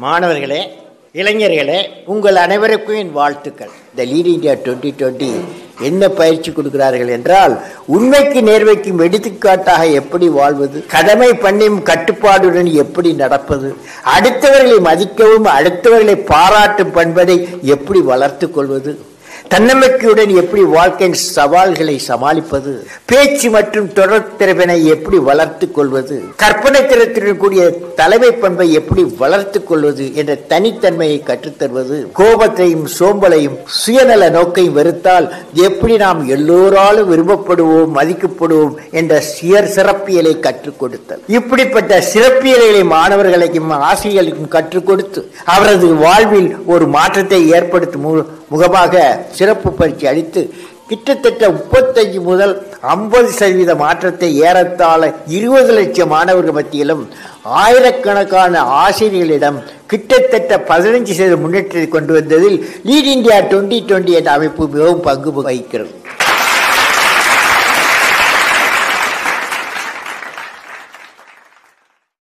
மாணவர்களே இளைஞர்களே உங்கள் அனைவருக்கும் என் வாழ்த்துக்கள் இந்த லீட் இந்தியா டுவெண்ட்டி டுவெண்ட்டி என்ன பயிற்சி கொடுக்கிறார்கள் என்றால் உண்மைக்கு நேர்வைக்கும் எடுத்துக்காட்டாக எப்படி வாழ்வது கடமை பண்ணியும் கட்டுப்பாடுடன் எப்படி நடப்பது அடுத்தவர்களை மதிக்கவும் அடுத்தவர்களை பாராட்டும் பண்பதை எப்படி வளர்த்துக் கொள்வது தன்னம்பிக்கையுடன் எப்படி வாழ்க்கையின் சவால்களை சமாளிப்பது பேச்சு மற்றும் தொடர் திறப்பினை எப்படி வளர்த்துக் கொள்வது கற்பனை திறத்துடன் கூடிய தலைமை பண்பை எப்படி வளர்த்துக் கொள்வது என்ற தனித்தன்மையை கற்றுத்தருவது கோபத்தையும் சோம்பலையும் சுயநல நோக்கையும் வெறுத்தால் எப்படி நாம் எல்லோராலும் விரும்பப்படுவோம் மதிக்கப்படுவோம் என்ற சியர் சிறப்பியலை கற்றுக் கொடுத்தல் இப்படிப்பட்ட சிறப்பியல்களை மாணவர்களுக்கும் ஆசிரியர்களுக்கும் கற்றுக் கொடுத்து அவரது வாழ்வில் ஒரு மாற்றத்தை ஏற்படுத்தும் மு- முகமாக சிறப்பு பயிற்சி அளித்து கிட்டத்தட்ட முப்பத்தஞ்சு முதல் ஐம்பது சதவீத மாற்றத்தை ஏறத்தாழ இருபது லட்சம் மாணவர்கள் மத்தியிலும் ஆயிரக்கணக்கான ஆசிரியர்களிடம் கிட்டத்தட்ட பதினஞ்சு சதவீத முன்னேற்றத்தை கொண்டு வந்ததில் லீட் இந்தியா டுவெண்ட்டி டுவெண்ட்டி என்ற அமைப்பு மிகவும் பங்கு வகிக்கிறது